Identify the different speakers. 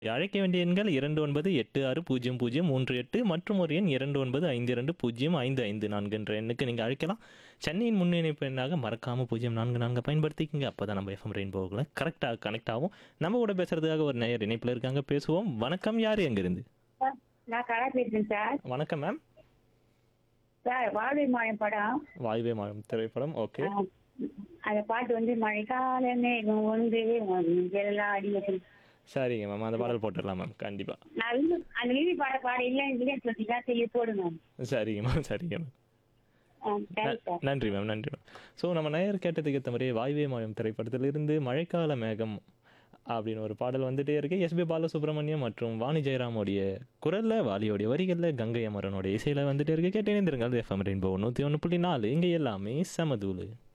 Speaker 1: அழைக்க வேண்டிய எண்கள் இரண்டு ஒன்பது எட்டு ஆறு பூஜ்ஜியம் பூஜ்ஜியம் மூன்று எட்டு மற்றும் ஒரு எண் இரண்டு ஒன்பது ஐந்து இரண்டு பூஜ்ஜியம் ஐந்து ஐந்து நான்கு என்ற எண்ணுக்கு நீங்கள் அழைக்கலாம் சென்னையின் முன்னிணைப்பு எண்ணாக மறக்காமல் பூஜ்ஜியம் நான்கு நான்கு பயன்படுத்திக்கங்க அப்போ தான் நம்ம எஃப்எம் ரெயின்போவில் கரெக்டாக கனெக்ட் ஆகும் நம்ம கூட பேசுறதுக்காக ஒரு நேயர் இணைப்பில் இருக்காங்க பேசுவோம் வணக்கம் யார் எங்கிருந்து
Speaker 2: சார், நான் கலா பேசுறேன் சார்
Speaker 1: வணக்கம் மேம்
Speaker 2: சார் வாழ்வை மாயம் படம்
Speaker 1: வாயுவே மாயம் திரைப்படம் ஓகே
Speaker 2: ஆ, அந்த பாட்டு வந்து மழைக்கால மேகம் ஒன்று எல்லாம் அடி வச்சு
Speaker 1: சரிங்க மேம் அந்த பாடல் போட்டுடலாம் மேம் கண்டிப்பாக
Speaker 2: நல்ல அந்த நீதி பாட பாட இல்லை இல்லைன்னு சொல்லிட்டா செய்ய போடுங்க
Speaker 1: சரிங்க மேம் சரிங்க மேம்
Speaker 2: ஆ, தேங்க்ஸ் சார்
Speaker 1: நன்றி மேம் நன்றி மேம் ஸோ நம்ம நேயர் கேட்டதுக்கு ஏற்ற மாதிரி வாய்வே மாயம் திரைப்படத்திலிருந்து மழைக்கால மேகம் அப்படின்னு ஒரு பாடல் வந்துட்டே இருக்கு எஸ்பி பாலசுப்ரமணியம் மற்றும் வாணி ஜெயராமோடைய குரல்ல வாலியோடைய வரிகளில் கங்கை அமரனுடைய இசையில வந்துட்டே இருக்கு கேட்டு இணைந்திருங்கள் எஃப்எம் ரெயின்போ நூற்றி ஒன்று புள்ளி நாலு இங்கே எல்லாமே சமதூளு